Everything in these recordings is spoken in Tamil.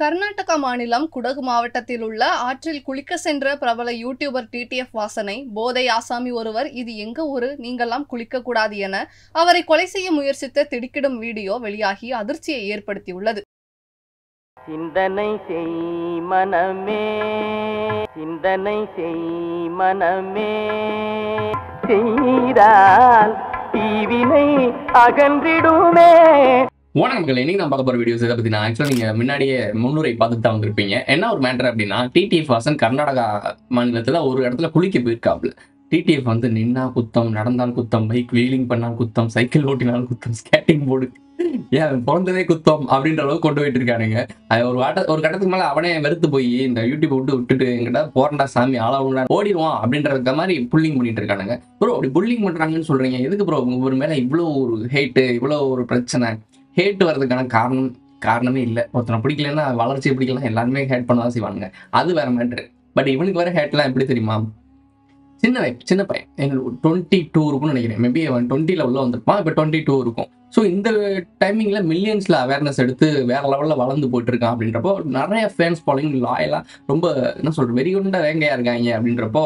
கர்நாடகா மாநிலம் குடகு மாவட்டத்தில் உள்ள ஆற்றில் குளிக்க சென்ற பிரபல யூடியூபர் டிடிஎஃப் வாசனை போதை ஆசாமி ஒருவர் இது எங்க ஊரு நீங்கெல்லாம் குளிக்க கூடாது என அவரை கொலை செய்ய முயற்சித்த திடுக்கிடும் வீடியோ வெளியாகி அதிர்ச்சியை ஏற்படுத்தியுள்ளது சிந்தனை செய் மனமே சிந்தனை செய் மனமே செய்தால் தீவினை அகன்றிடுமே வணக்கங்கள் இன்னைக்கு நான் பார்க்க போற வீடியோஸ் இதை பத்தி நான் ஆக்சுவலாக நீங்க முன்னாடியே முன்னுரை பார்த்துட்டு தான் வந்திருப்பீங்க என்ன ஒரு மேட்டர் அப்படின்னா டிடிஎஃப் வாசன் கர்நாடகா மாநிலத்துல ஒரு இடத்துல குளிக்க போயிருக்காப்ல டிடிஎஃப் வந்து நின்னா குத்தம் நடந்தான் குத்தம் பைக் வீலிங் பண்ணால் குத்தம் சைக்கிள் ஓட்டினால் குத்தம் ஸ்கேட்டிங் போர்டு ஏன் பிறந்ததே குத்தம் அப்படின்ற அளவுக்கு கொண்டு போயிட்டு இருக்கானுங்க அது ஒரு வாட்ட ஒரு கட்டத்துக்கு மேல அவனே வெறுத்து போய் இந்த யூடியூப் விட்டு விட்டுட்டு எங்கிட்ட போறண்டா சாமி ஆளாவுடா ஓடிடுவான் அப்படின்ற மாதிரி புல்லிங் பண்ணிட்டு இருக்கானுங்க ப்ரோ அப்படி புல்லிங் பண்றாங்கன்னு சொல்றீங்க எதுக்கு ப்ரோ ஒரு மேல இவ்வளோ ஒரு ஹேட்டு இவ்வளோ ஒரு பிரச்சனை ஹேட் வர்றதுக்கான காரணம் காரணமே இல்லை ஒருத்தனை பிடிக்கலன்னா வளர்ச்சி பிடிக்கலாம் எல்லாருமே ஹேட் பண்ண தான் செய்வானுங்க அது வேற மேட்ரு பட் இவனுக்கு வர ஹேட்லாம் எப்படி தெரியுமா சின்ன வை சின்ன பையன் எங்களுக்கு டுவெண்ட்டி டூ இருக்கும்னு நினைக்கிறேன் மேபி அவன் டுவெண்ட்டியில் உள்ள வந்திருப்பான் இப்போ டுவெண்ட்டி டூ இருக்கும் ஸோ இந்த டைமிங்கில் மில்லியன்ஸில் அவேர்னஸ் எடுத்து வேற லெவலில் வளர்ந்து போயிட்டு இருக்கான் அப்படின்றப்போ நிறைய ஃபேன்ஸ் ஃபாலோயிங் லாயலாக ரொம்ப என்ன சொல்கிறது வெறிகுண்ட வேங்கையாக இருக்காங்க அப்படின்றப்போ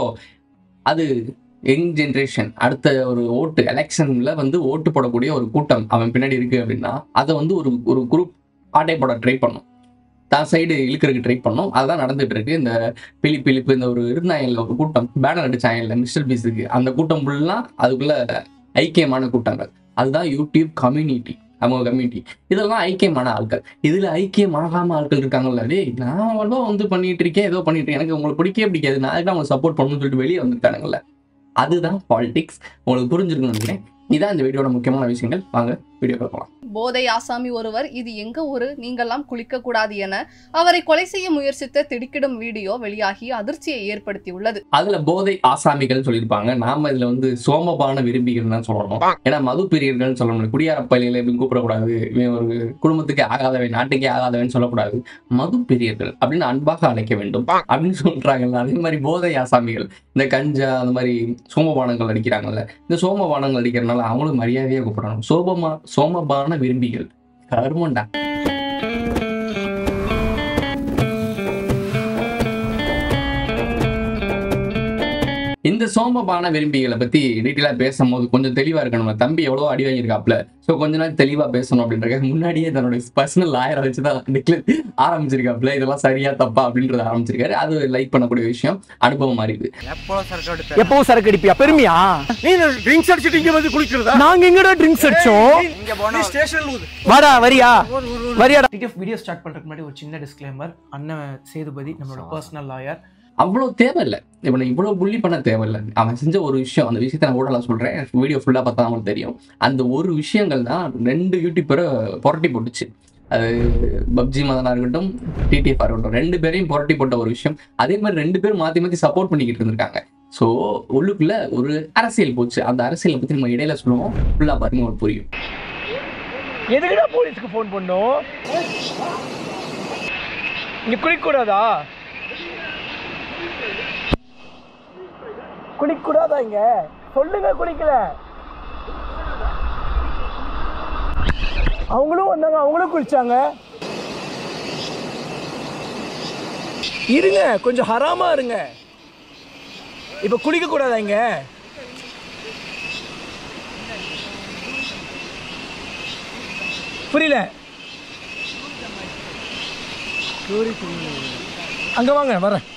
அது யங் ஜென்ரேஷன் அடுத்த ஒரு ஓட்டு எலெக்ஷன்ல வந்து ஓட்டு போடக்கூடிய ஒரு கூட்டம் அவன் பின்னாடி இருக்கு அப்படின்னா அதை வந்து ஒரு ஒரு குரூப் ஆட்டை போட ட்ரை பண்ணும் தான் சைடு இழுக்கிறதுக்கு ட்ரை பண்ணோம் அதுதான் நடந்துட்டு இருக்கு இந்த பிலி பிலிப்பு இந்த ஒரு இருந்தாங்கல்ல ஒரு கூட்டம் பேனர் அடிச்சாங்கல்ல மிஸ்டர் பீஸுக்கு அந்த கூட்டம் ஃபுல்லாக அதுக்குள்ள ஐக்கியமான கூட்டங்கள் அதுதான் யூடியூப் கம்யூனிட்டி அவங்க கம்யூனிட்டி இதெல்லாம் ஐக்கியமான ஆட்கள் இதுல ஐக்கியமாகாம ஆட்கள் இருக்காங்கல்ல டேய் நான் ஏதோ வந்து பண்ணிட்டு இருக்கேன் ஏதோ பண்ணிட்டு இருக்கேன் எனக்கு உங்களுக்கு பிடிக்கவே பிடிக்காது நான் அதுக்கு அவங்க சப்போர்ட் பண்ணணும்னு சொல்லிட்டு வெளியே வந்துட்டானுங்கல்ல அதுதான் பாலிடிக்ஸ் உங்களுக்கு புரிஞ்சிருக்கும்னு நினைக்கிறேன் இதான் இந்த வீடியோட முக்கியமான விஷயங்கள் வாங்க வீடியோ பார்க்கலாம் போதை ஆசாமி ஒருவர் இது எங்க ஊரு நீங்கெல்லாம் குளிக்க கூடாது என அவரை கொலை செய்ய முயற்சித்த திடுக்கிடும் வீடியோ வெளியாகி அதிர்ச்சியை ஏற்படுத்தியுள்ளது அதுல போதை ஆசாமிகள் சொல்லியிருப்பாங்க நாம இதுல வந்து சோமபான விரும்பிகள் தான் சொல்லணும் ஏன்னா மது பிரியர்கள் சொல்லணும் குடியார பள்ளியில இப்படி கூப்பிடக்கூடாது இவன் ஒரு குடும்பத்துக்கு ஆகாதவன் நாட்டுக்கே ஆகாதவன் சொல்லக்கூடாது மது பிரியர்கள் அப்படின்னு அன்பாக அழைக்க வேண்டும் அப்படின்னு சொல்றாங்கல்ல அதே மாதிரி போதை ஆசாமிகள் இந்த கஞ்சா அந்த மாதிரி சோமபானங்கள் அடிக்கிறாங்கல்ல இந்த சோமபானங்கள் அடிக்கிறதுனால அவங்களும் மரியாதையா கூப்பிடணும் சோபமா சோமபான விரும்பிகள் கருமண்டா இந்த சோமபான விரும்பிகளை பத்தி டீட்டெயிலா பேசும்போது கொஞ்சம் தெளிவா இருக்கணும் தம்பி எவ்வளவு அடி வாங்கியிருக்காப்ல ஸோ கொஞ்ச நாள் தெளிவா பேசணும் அப்படின்றத முன்னாடியே தன்னோட பர்சனல் லாயரை வச்சுதான் டிக்ளேர் ஆரம்பிச்சிருக்காப்ல இதெல்லாம் சரியா தப்பா அப்படின்றத ஆரம்பிச்சிருக்காரு அது லைக் பண்ணக்கூடிய விஷயம் அனுபவமா இருக்கு எப்போ சரக்கு அடிப்பியா பெருமையா நீ ட்ரிங்க்ஸ் அடிச்சிட்டு இங்க வந்து குளிக்கிறதா நாங்க எங்கடா ட்ரிங்க்ஸ் அடிச்சோம் நீ ஸ்டேஷன்ல ஊது வாடா வரியா வரியாடா டிடிஎஃப் வீடியோ ஸ்டார்ட் பண்ணுறதுக்கு முன்னாடி ஒரு சின்ன டிஸ்க்ளைமர் அண்ணன் சேதுபதி நம்மளோட பர்சனல் லாயர் அவ்வளவு தேவையில்லை இவனை இவ்வளவு புள்ளி பண்ண தேவையில்லை அவன் செஞ்ச ஒரு விஷயம் அந்த விஷயத்த நான் ஊடல சொல்றேன் வீடியோ ஃபுல்லா பார்த்தா அவங்களுக்கு தெரியும் அந்த ஒரு விஷயங்கள் தான் ரெண்டு யூடியூபரை புரட்டி போட்டுச்சு அது பப்ஜி மதனா இருக்கட்டும் டிடிஎஃப் இருக்கட்டும் ரெண்டு பேரையும் புரட்டி போட்ட ஒரு விஷயம் அதே மாதிரி ரெண்டு பேரும் மாத்தி மாத்தி சப்போர்ட் பண்ணிக்கிட்டு இருந்திருக்காங்க ஸோ உள்ளுக்குள்ள ஒரு அரசியல் போச்சு அந்த அரசியலை பத்தி நம்ம இடையில சொல்லுவோம் ஃபுல்லா பாருங்க உங்களுக்கு புரியும் எதுக்குடா போலீஸ்க்கு ஃபோன் பண்ணோம் இங்க குளிக்க கூடாதா குளிக்க கூடாதா இங்க சொல்லுங்க குளிக்கல அவங்களும் வந்தாங்க அவங்களும் குளிச்சாங்க இருங்க கொஞ்சம் ஹராமா இருங்க இப்ப குளிக்க கூடாதா இங்க புரியல அங்க வாங்க வரேன்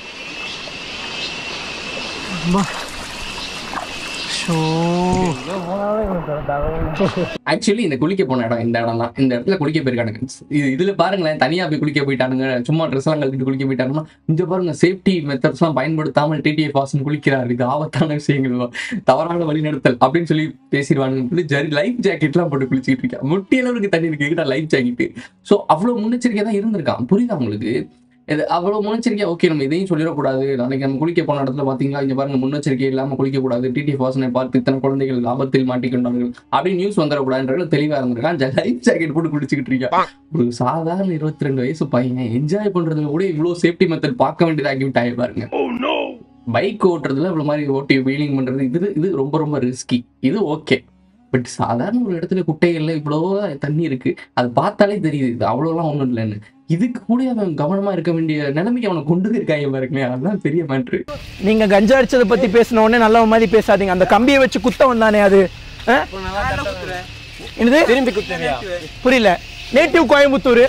ஆக்சுவலி இந்த குளிக்க போன இடம் இந்த இடம் தான் இந்த இடத்துல குளிக்க போயிருக்கானுங்க இது இதுல பாருங்களேன் தனியா போய் குளிக்க போயிட்டானுங்க சும்மா ட்ரெஸ் எல்லாம் கழட்டிட்டு குளிக்க போயிட்டானுங்கன்னா இந்த பாருங்க சேஃப்டி மெத்தட்ஸ் எல்லாம் பயன்படுத்தாமல் டிடிஎஃப் வாசன் குளிக்கிறார் இது ஆபத்தான விஷயங்கள் தான். தவறான வழிநடத்தல் அப்படின்னு சொல்லி பேசிடுவானுங்க சொல்லி ஜரி லைஃப் ஜாக்கெட் எல்லாம் போட்டு குளிச்சுட்டு இருக்கா முட்டி அளவுக்கு தண்ணி இருக்கு லைஃப் ஜாக்கெட் ஸோ அவ்வளவு முன்னெச்சரிக்கை தான் இருந்திருக்கான் புரியுதா உங்களுக்கு இது அவ்வளவு முன்னெச்சரிக்கை ஓகே நம்ம இதையும் சொல்லிடக்கூடாது நாளைக்கு நம்ம குளிக்க போன இடத்துல பாத்தீங்களா இங்க பாருங்க முன்னெச்சரிக்கை இல்லாம குளிக்க கூடாது டிடி வாசனை பார்த்து இத்தனை குழந்தைகள் ஆபத்தில் மாட்டிக்கொண்டார்கள் அப்படின்னு நியூஸ் வந்துடக்கூடாதுன்றது தெளிவா இருந்திருக்கான் லைஃப் ஜாக்கெட் போட்டு குளிச்சுக்கிட்டு இருக்கான் ஒரு சாதாரண இருபத்தி ரெண்டு வயசு பையன் என்ஜாய் பண்றதுல கூட இவ்வளவு சேஃப்டி மெத்தட் பார்க்க வேண்டியதாகி விட்டாங்க பாருங்க பைக் ஓட்டுறதுல இவ்வளவு மாதிரி ஓட்டி வீலிங் பண்றது இது இது ரொம்ப ரொம்ப ரிஸ்கி இது ஓகே பட் சாதாரண ஒரு இடத்துல குட்டைகள்ல இவ்வளோ தண்ணி இருக்கு அது பார்த்தாலே தெரியுது இது அவ்வளோலாம் ஒன்றும் இல்லைன்னு இதுக்கு கூட அவன் கவனமா இருக்க வேண்டிய நிலைமைக்கு அவனை கொண்டு போயிருக்காங்க பாருங்களேன் அதுதான் பெரிய மேட்ரு நீங்க கஞ்சா அடிச்சதை பத்தி பேசின உடனே நல்ல மாதிரி பேசாதீங்க அந்த கம்பியை வச்சு குத்த வந்தானே அது ஆ? என்னது திரும்பி குத்தறியா புரியல நேட்டிவ் கோயம்புத்தூர்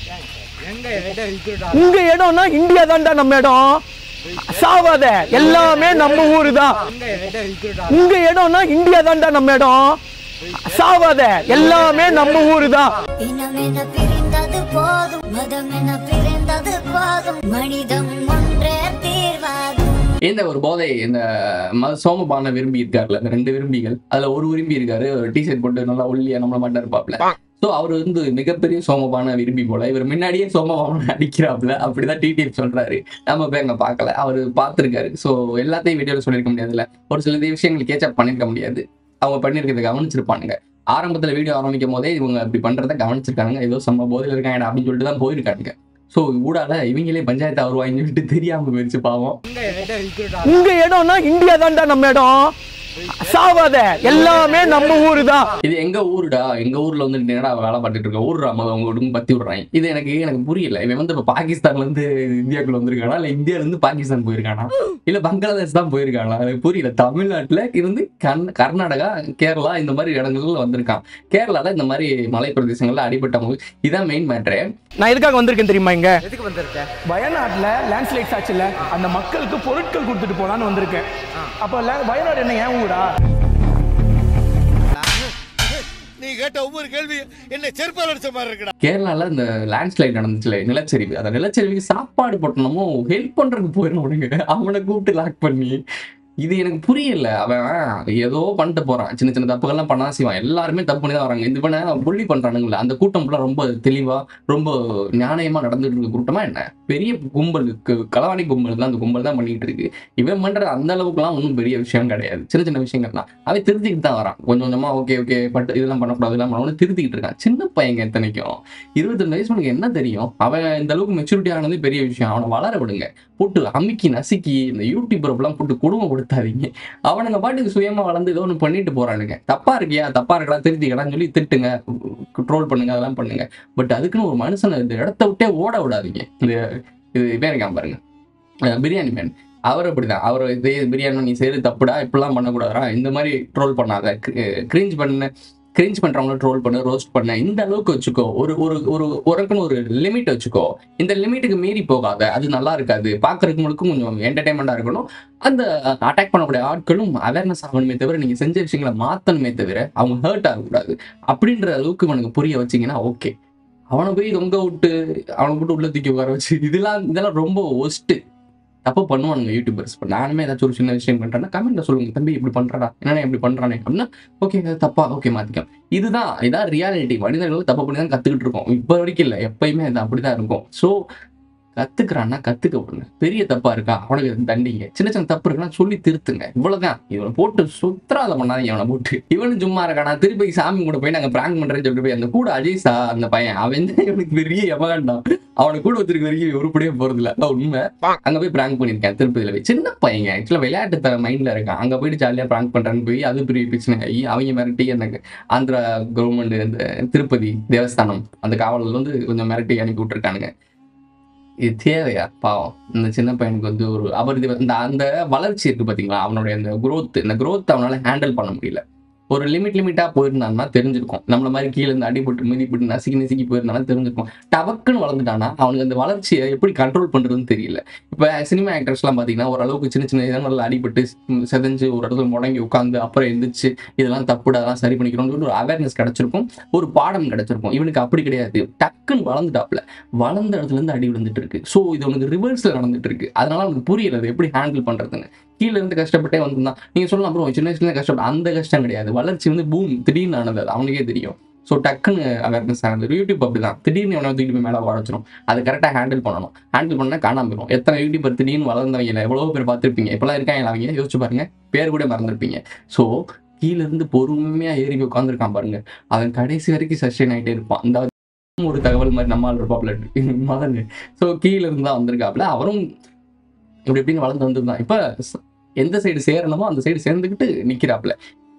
உங்க இடம்னா இந்தியா தான்டா நம்ம இடம் சாவாத எல்லாமே நம்ம ஊரு தான் உங்க இடம்னா இந்தியா தான்டா நம்ம இடம் சாவாத எல்லாமே நம்ம ஊரு தான் இனம் என பிரிந்தது போதும் மதம் என பிரிந்தது போதும் மனிதம் ஒன்றே தீர்வாகும் இந்த ஒரு போதை இந்த ம- சோமபான விரும்பி இருக்காருல்ல இந்த ரெண்டு விரும்பிகள் அதுல ஒரு விரும்பி இருக்காரு டிஷர்ட் போட்டு நல்லா ஒல்லியா நம்மள மாட்டா இருப்பாப்ல சோ அவர் வந்து மிகப்பெரிய சோமபான விரும்பி போல இவர் முன்னாடியே சோமபான அடிக்கிறாப்ல அப்படிதான் டிடிஎஃப் சொல்றாரு நம்ம போய் அங்க பார்க்கல அவர் பார்த்திருக்காரு சோ எல்லாத்தையும் வீடியோல சொல்லியிருக்க முடியாதுல்ல ஒரு சில விஷயங்கள் கேச்சப் பண்ணிருக்க முடியாது அவங்க பண்ணிருக்கிறத கவனிச்சிருப்பானுங்க ஆரம்பத்துல வீடியோ ஆரம்பிக்கும் போதே இவங்க இப்படி பண்றத கவனிச்சிருக்காங்க ஏதோ செம்ம போதையில இருக்காங்க அப்படின்னு சொல்லிட்டு தான் போயிருக்கானுங்க சோ ஊடால இவங்களே பஞ்சாயத்து வருவாங்கன்னு சொல்லிட்டு தெரியாம போயிருச்சு பாவம் உங்க இடம்னா இந்தியா தான்டா நம்ம இடம் சாவாத எல்லாமே நம்ம ஊரு தான் இது எங்க ஊருடா எங்க ஊர்ல வந்து என்னடா வேலை பார்த்துட்டு இருக்க ஊர்ரா மொதல் உங்க வீட்டுக்கு பத்தி விடுறாங்க இது எனக்கு எனக்கு புரியல இவன் வந்து இப்ப பாகிஸ்தான்ல இருந்து இந்தியாக்குள்ள வந்திருக்கானா இல்ல இந்தியால இருந்து பாகிஸ்தான் போயிருக்கானா இல்ல பங்களாதேஷ் தான் போயிருக்கானா எனக்கு புரியல தமிழ்நாட்டுல இருந்து கர்ந் கர்நாடகா கேரளா இந்த மாதிரி இடங்கள்ல வந்திருக்கான் கேரளால இந்த மாதிரி மலை பிரதேசங்கள்ல அடிபட்டவங்க இதான் மெயின் மேட்ரு நான் எதுக்காக வந்திருக்கேன் தெரியுமா இங்க எதுக்கு வந்திருக்க வயநாட்டுல லேண்ட்ஸ்லைட்ஸ் ஆச்சுல்ல அந்த மக்களுக்கு பொருட்கள் கொடுத்துட்டு போலான்னு வந்திருக்கேன் அப்ப ல- வயநாடு என்ன ஏன் ஊரா நீ கேட்ட ஒவ்வொரு கேள்வி என்ன செருப்பால் அடிச்ச மாதிரி இருக்குடா கேரளால இந்த லேண்ட்ஸ்லைட் நடந்துச்சுல நிலச்சரிவு அந்த நிலச்சரிவுக்கு சாப்பாடு போட்டணுமோ ஹெல்ப் பண்றதுக்கு போயிடணும் அவனை கூப்பிட்டு லாக் பண்ணி இது எனக்கு புரியல அவன் ஏதோ பண்ணிட்டு போறான் சின்ன சின்ன தப்புகள்லாம் பண்ணா செய்வான் எல்லாருமே தப்பு பண்ணி தான் வராங்க இது பண்ண புள்ளி பண்றானுங்களே அந்த கூட்டம் ஃபுல்லா ரொம்ப தெளிவா ரொம்ப நியாயமா நடந்துட்டு இருக்க கூட்டமா என்ன பெரிய கும்பலுக்கு களவாணி கும்பல் தான் அந்த கும்பல் தான் பண்ணிட்டு இருக்கு இவன் பண்ற அந்த அளவுக்குலாம் ஒன்றும் பெரிய விஷயம் கிடையாது சின்ன சின்ன விஷயங்கள் தான் அவன் திருத்திக்கிட்டு தான் வரான் கொஞ்சம் கொஞ்சமா ஓகே ஓகே பட் இதெல்லாம் பண்ணக்கூடாது இதெல்லாம் பண்ணணும் திருத்திக்கிட்டு இருக்கான் சின்ன பையங்க எத்தனைக்கும் இருபத்தெண்டு வயசு உனக்கு என்ன தெரியும் அவன் இந்த அளவுக்கு மெச்சூரிட்டி ஆனது பெரிய விஷயம் அவனை வளர விடுங்க போட்டு அமுக்கி நசுக்கி இந்த யூடியூபர்லாம் போட்டு குடும்பப்படுத்தாதீங்க அவனுங்க பாட்டுக்கு சுயமா வளர்ந்து ஏதோ ஒன்று பண்ணிட்டு போறானுங்க தப்பா இருக்கியா தப்பா இருக்கலாம் திருத்திக்கலாம்னு சொல்லி திட்டுங்க ட்ரோல் பண்ணுங்க அதெல்லாம் பண்ணுங்க பட் அதுக்குன்னு ஒரு மனுஷனை இந்த இடத்த விட்டே ஓட விடாதீங்க இந்த இது இவன் இருக்கான் பாருங்க அஹ் பிரியாணி மேன் அவர் அப்படிதான் அவர் இதே பிரியாணி நீ செய்யறது தப்புடா இப்படிலாம் பண்ணக்கூடாதா இந்த மாதிரி ட்ரோல் பண்ணாத கிரிஞ்ச் பண்ண கிரிஞ்ச் பண்றவங்கள ட்ரோல் பண்ண ரோஸ்ட் பண்ண இந்த அளவுக்கு வச்சுக்கோ ஒரு ஒரு ஒரு உனக்குன்னு ஒரு லிமிட் வச்சுக்கோ இந்த லிமிட்டுக்கு மீறி போகாத அது நல்லா இருக்காது பார்க்கறவங்களுக்கும் கொஞ்சம் என்டர்டைன்மெண்டா இருக்கணும் அந்த அட்டாக் பண்ணக்கூடிய ஆட்களும் அவேர்னஸ் ஆகணுமே தவிர நீங்க செஞ்ச விஷயங்களை மாத்தணுமே தவிர அவங்க ஹர்ட் ஆகக்கூடாது அப்படின்ற அளவுக்கு உனக்கு புரிய வச்சீங்கன்னா ஓகே அவனை போய் தொங்க விட்டு அவனை போட்டு உள்ள தூக்கி உட்கார வச்சு இதெல்லாம் இதெல்லாம் ரொம்ப ஒஸ்ட்டு தப்பு பண்ணுவானுங்க யூடியூபர்ஸ் இப்போ நானுமே ஏதாச்சும் ஒரு சின்ன விஷயம் பண்றேன்னா கமெண்ட்ல சொல்லுங்க தம்பி இப்படி பண்றடா என்னடா இப்படி பண்றானே அப்படின்னா ஓகே அது தப்பா ஓகே மாத்திக்கலாம் இதுதான் இதான் ரியாலிட்டி மனிதர்கள் தப்பு பண்ணி தான் கத்துக்கிட்டு இருக்கோம் இப்போ வரைக்கும் இல்லை எப்பயுமே அது அப்படிதான் இருக்கும் ஸோ கத்துக்கிறான்னா கத்துக்க விடுங்க பெரிய தப்பா இருக்கா அவனுக்கு தண்டிங்க சின்ன சின்ன தப்பு இருக்குன்னா சொல்லி திருத்துங்க இவ்வளவுதான் இவனை போட்டு சுத்தராத பண்ணாதீங்க அவனை போட்டு இவனு சும்மா இருக்கானா திருப்பி சாமி கூட போய் நாங்க பிராங்க் பண்றேன்னு சொல்லிட்டு போய் அந்த கூட அஜய்சா அந்த பையன் அவன் தான் இவனுக்கு பெரிய எவகாண்டான் அவனை கூட வச்சிருக்க வரைக்கும் உருப்படியே போறது இல்ல அதான் உண்மை அங்க போய் பிராங்க் பண்ணிருக்கேன் திருப்பதியில போய் சின்ன பையன் ஆக்சுவலா விளையாட்டு தர மைண்ட்ல இருக்கான் அங்க போயிட்டு ஜாலியா பிராங்க் பண்றேன்னு போய் அது பெரிய பிரச்சனை ஆகி அவங்க மிரட்டி எனக்கு ஆந்திரா கவர்மெண்ட் இந்த திருப்பதி தேவஸ்தானம் அந்த காவலர் வந்து கொஞ்சம் மிரட்டி அனுப்பி விட்டுருக்கானுங்க இது தேவையா பாவம் இந்த சின்ன பையனுக்கு வந்து ஒரு அபரிதி இந்த அந்த வளர்ச்சி இருக்கு பாத்தீங்களா அவனுடைய அந்த growth இந்த growth அவனால ஹேண்டில் பண்ண முடியல ஒரு லிமிட் லிமிட்டா போயிருந்தான்னா தெரிஞ்சிருக்கும் நம்மள மாதிரி கீழே இருந்து அடிபட்டு மிதிப்பட்டு நசுக்கி நசுக்கி போயிருந்தானா தெரிஞ்சிருக்கும் டபக்குன்னு வளர்ந்துட்டானா அவனுக்கு அந்த வளர்ச்சியை எப்படி கண்ட்ரோல் பண்றதுன்னு தெரியல இப்ப சினிமா ஆக்டர்ஸ்லாம் பாத்தீங்கன்னா ஓரளவுக்கு சின்ன சின்ன இடங்கள்ல அடிபட்டு ம், செதஞ்சு ஒரு இடத்துல முடங்கி உட்காந்து அப்புறம் எந்திரிச்சு இதெல்லாம் தப்புடா அதெல்லாம் சரி பண்ணிக்கணும்னு சொல்லி ஒரு அவேர்னஸ் கிடைச்சிருக்கும் ஒரு பாடம் கிடைச்சிருக்கும் இவனுக்கு அப்படி கிடையாது டக்குன்னு வளர்ந்துட்டாப்ல வளர்ந்த இடத்துல இருந்து அடி விழுந்துட்டு இருக்கு ஸோ இது உனக்கு ரிவர்ஸ்ல நடந்துட்டு இருக்கு அதனால அவனுக்கு புரியல அது எப்படி ஹேண்டில் பண்றதுன்னு கீழ இருந்து கஷ்டப்பட்டே வந்திருந்தான் நீங்க சொல்லலாம் அப்புறம் சின்ன வயசுல கஷ்டப்பட்ட அந்த கஷ்டம் கிடையாது வளர்ச்சி வந்து பூம் திடீர்னு ஆனது அது அவனுக்கே தெரியும் ஸோ டக்குன்னு அவேர்னஸ் ஆனது யூடியூப் அப்படிதான் திடீர்னு எவனை தூக்கிட்டு போய் மேலே உடச்சிரும் அதை கரெக்டாக ஹேண்டில் பண்ணணும் ஹேண்டில் பண்ணா காணாம போயிடும் எத்தனை யூடியூபர் திடீர்னு வளர்ந்தவங்க எவ்வளோ பேர் பார்த்துருப்பீங்க இப்பெல்லாம் இருக்காங்க அவங்க யோசிச்சு பாருங்க பேர் கூட மறந்துருப்பீங்க ஸோ கீழ இருந்து பொறுமையா ஏறி போய் உட்காந்துருக்கான் பாருங்க அவன் கடைசி வரைக்கும் சஸ்டெயின் ஆயிட்டே இருப்பான் இந்த ஒரு தகவல் மாதிரி நம்மால் இருப்பாப்ல மதன் ஸோ கீழ இருந்து தான் வந்திருக்காப்ல அவரும் இப்படி இப்படின்னு வளர்ந்து வந்திருந்தான் இப்ப ச- எந்த சைடு சேரணுமோ அந்த சைடு சேர்ந்துக்கிட்டு நிக்கிறாப்ல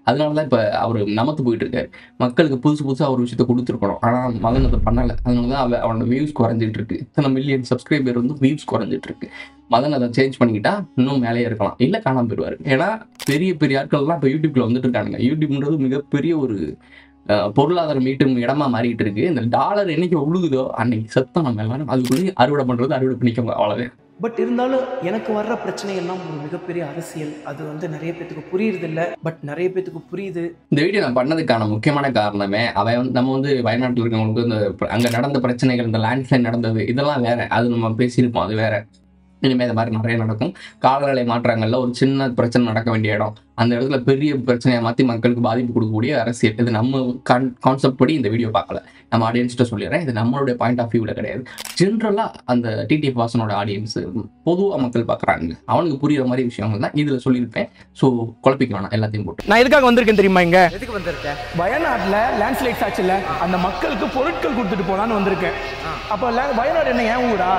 அதனால தான் இப்போ அவர் நமத்து போயிட்டு இருக்காரு மக்களுக்கு புதுசு புதுசாக ஒரு விஷயத்த கொடுத்துருக்கணும் ஆனால் மகன் அதை பண்ணலை அதனால தான் அவ அவனோட வியூஸ் குறைஞ்சிட்டு இருக்கு இத்தனை மில்லியன் சப்ஸ்கிரைபர் வந்து வியூஸ் குறைஞ்சிட்டு இருக்கு மதன் அதை சேஞ்ச் பண்ணிக்கிட்டா இன்னும் மேலே இருக்கலாம் இல்லை காணாம போயிடுவாரு ஏன்னா பெரிய பெரிய ஆட்கள்லாம் இப்போ யூடியூப்ல வந்துட்டு இருக்கானுங்க யூடியூப்ன்றது மிகப்பெரிய ஒரு அஹ், பொருளாதாரம் ஈட்டும் இடமா மாறிட்டு இருக்கு இந்த டாலர் என்னைக்கு உழுகுதோ அன்னைக்கு சத்தம் நம்ம எல்லாரும் அதுக்குள்ளேயே அறுவடை பண்றது அறுவடை பண்ணிக்கோங்க அவ்வளவுதான் பட் இருந்தாலும் எனக்கு வர்ற பிரச்சனை எல்லாம் ஒரு மிகப்பெரிய அரசியல் அது வந்து நிறைய பேத்துக்கு புரியுறது இல்ல பட் நிறைய பேத்துக்கு புரியுது இந்த வீடியோ நான் பண்ணதுக்கான முக்கியமான காரணமே அவன் வந்து நம்ம வந்து வயநாட்டில் இருக்கவங்களுக்கு இந்த ப- அங்க நடந்த பிரச்சனைகள் இந்த லேண்ட்ஸ்லைன் நடந்தது இதெல்லாம் வேற அது நம்ம பேசியிருப்போம் அது வேற இனிமேல் இந்த மாதிரி நிறைய நடக்கும் காலநிலை மாற்றங்கள்ல ஒரு சின்ன பிரச்சனை நடக்க வேண்டிய இடம் அந்த இடத்துல பெரிய பிரச்சனையை மாற்றி மக்களுக்கு பாதிப்பு கொடுக்கக்கூடிய அரசியல் இது நம்ம கான் கான்செப்ட் படி இந்த வீடியோ பார்க்கல நம்ம ஆடியன்ஸ்கிட்ட சொல்லிடுறேன் இது நம்மளுடைய பாயிண்ட் ஆஃப் வியூவில் கிடையாது ஜென்ரலாக அந்த டிடிஎஃப் வாசனோட ஆடியன்ஸ் பொதுவாக மக்கள் பார்க்குறாங்க அவனுக்கு புரியுற மாதிரி விஷயங்கள் தான் இதில் சொல்லியிருப்பேன் ஸோ குழப்பிக்க வேணாம் எல்லாத்தையும் போட்டு நான் எதுக்காக வந்திருக்கேன் தெரியுமா இங்க எதுக்கு வந்திருக்க வயநாட்டுல லேண்ட்ஸ்லைட்ஸ் ஆச்சுல அந்த மக்களுக்கு பொருட்கள் கொடுத்துட்டு போலான்னு வந்திருக்கேன் அப்ப ல- வயநாடு என்ன ஏன் ஊரா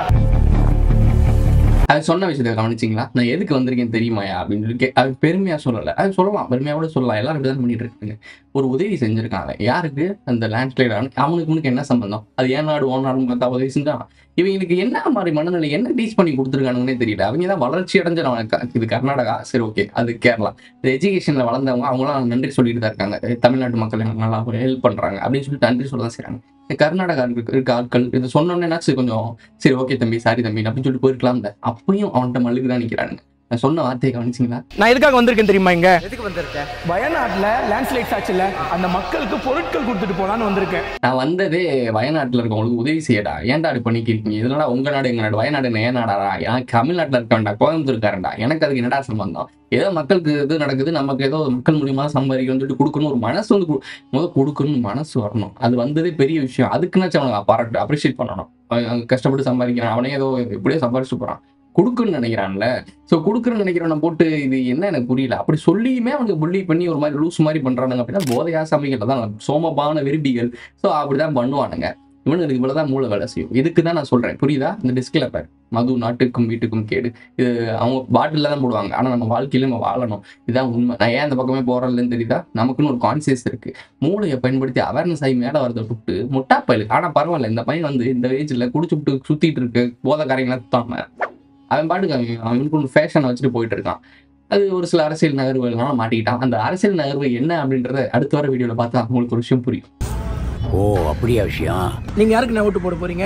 அது சொன்ன விஷயத்தை கவனிச்சிங்களா நான் எதுக்கு வந்திருக்கேன் தெரியுமாயா அப்படின்னு சொல்லி கே- அது பெருமையா சொல்லல அது சொல்லலாம் பெருமையா கூட சொல்லலாம் எல்லாரும் இப்படிதான் பண்ணிட்டு இருக்காங்க ஒரு உதவி செஞ்சிருக்காங்க யாருக்கு அந்த லேண்ட்ஸ்லைட் அவனுக்கு உனக்கு என்ன சம்பந்தம் அது ஏன் நாடு ஓன் நாடுன்னு பார்த்தா உதவி செஞ்சான் இவங்களுக்கு என்ன மாதிரி மனநிலை என்ன டீச் பண்ணி கொடுத்துருக்கானுங்கன்னே தெரியல அவங்க தான் வளர்ச்சி அடைஞ்ச நம்ம க- இது கர்நாடகா சரி ஓகே அது கேரளா இந்த எஜுகேஷன்ல வளர்ந்தவங்க அவங்களாம் நன்றி சொல்லிட்டு தான் இருக்காங்க ஏய், தமிழ்நாட்டு மக்கள் எனக்கு நல்லா ஹெல்ப் பண்றாங்க அப்படின்னு சொல்லிட்டு நன்றி சொல்ல தான் செய்றாங்க இந்த கர்நாடகா இருக்க இருக்க ஆட்கள் இது சொன்னோன்னேனாச்சும் கொஞ்சம் சரி ஓகே தம்பி சாரி தம்பி அப்படின்னு சொல்லிட்டு போயிருக்கலாம்ல அப்பயும் அவன்கிட்ட மல்லுக்கு தான் நிக்கிறானுங்க நான் சொன்ன வார்த்தையை கவனிச்சிங்களா நான் எதுக்காக வந்திருக்கேன் தெரியுமா இங்க எதுக்கு வந்திருக்க வயநாட்டுல லேண்ட்ஸ்லைட்ஸ் ஆச்சுல அந்த மக்களுக்கு பொருட்கள் கொடுத்துட்டு போலான்னு வந்திருக்கேன் நான் வந்ததே வயநாட்டில் இருக்கவங்களுக்கு உதவி செய்யடா ஏன்டா அப்படி பண்ணிக்கிறீங்க இதனால உங்க நாடு எங்க நாடு வயநாடு என்ன ஏன் நாடாடா எனக்கு தமிழ்நாட்டில் இருக்க வேண்டாம் கோயம்புத்தூர் இருக்காரண்டா எனக்கு அதுக்கு என்னடா சம்பந்தம் ஏதோ மக்களுக்கு இது நடக்குது நமக்கு ஏதோ மக்கள் மூலியமா சம்பாதிக்கணும்னு சொல்லிட்டு கொடுக்கணும் ஒரு மனசு வந்து கு- முதல் கொடுக்கணும்னு மனசு வரணும் அது வந்ததே பெரிய விஷயம் அதுக்குன்னாச்சும் அவனுக்கு பாராட்டு அப்ரிஷியேட் பண்ணணும் அவன் அவன் கஷ்டப்பட்டு சம்பாதிக்கிறான் அவனே ஏதோ எப்படியோ சம்பாதிச்சு போறான் கொடுக்குன்னு நினைக்கிறான்ல ஸோ கொடுக்குறேன்னு நினைக்கிறவனை போட்டு இது என்ன எனக்கு புரியல அப்படி சொல்லியுமே அவனுக்கு புள்ளி பண்ணி ஒரு மாதிரி லூஸ் மாதிரி பண்றானுங்க அப்படின்னா போதையா சமைகள் தான் சோமபான விரும்பிகள் ஸோ அப்படிதான் பண்ணுவானுங்க இவனுக்கு இவ்வளவுதான் மூளை வேலை செய்யும் இதுக்கு தான் நான் சொல்றேன் புரியுதா இந்த டிஸ்கிளப்பர் மது நாட்டுக்கும் வீட்டுக்கும் கேடு இது அவங்க பாட்டில தான் போடுவாங்க ஆனா நம்ம வாழ்க்கையில நம்ம வாழணும் இதுதான் உண்மை நான் ஏன் அந்த பக்கமே போறதில்லன்னு தெரியுதா நமக்குன்னு ஒரு கான்சியஸ் இருக்கு மூளையை பயன்படுத்தி அவேர்னஸ் ஆகி மேல வரதை விட்டு முட்டா பயலுக்கு ஆனா பரவாயில்ல இந்த பையன் வந்து இந்த ஏஜ்ல குடிச்சு விட்டு சுத்திட்டு இருக்கு போதைக்காரங்களா சுத்தாம அவன் பாட்டுக்கு அவன் அவனுக்கு ஒரு ஃபேஷனை வச்சுட்டு போயிட்டு இருக்கான் அது ஒரு சில அரசியல் நகர்வுகள்னால மாட்டிக்கிட்டான் அந்த அரசியல் நகர்வு என்ன அப்படின்றத அடுத்த வர வீடியோல பார்த்தா உங்களுக்கு ஒரு விஷயம் புரியும் ஓ அப்படியா விஷயம் நீங்க யாருக்கு நான் ஓட்டு போட போறீங்க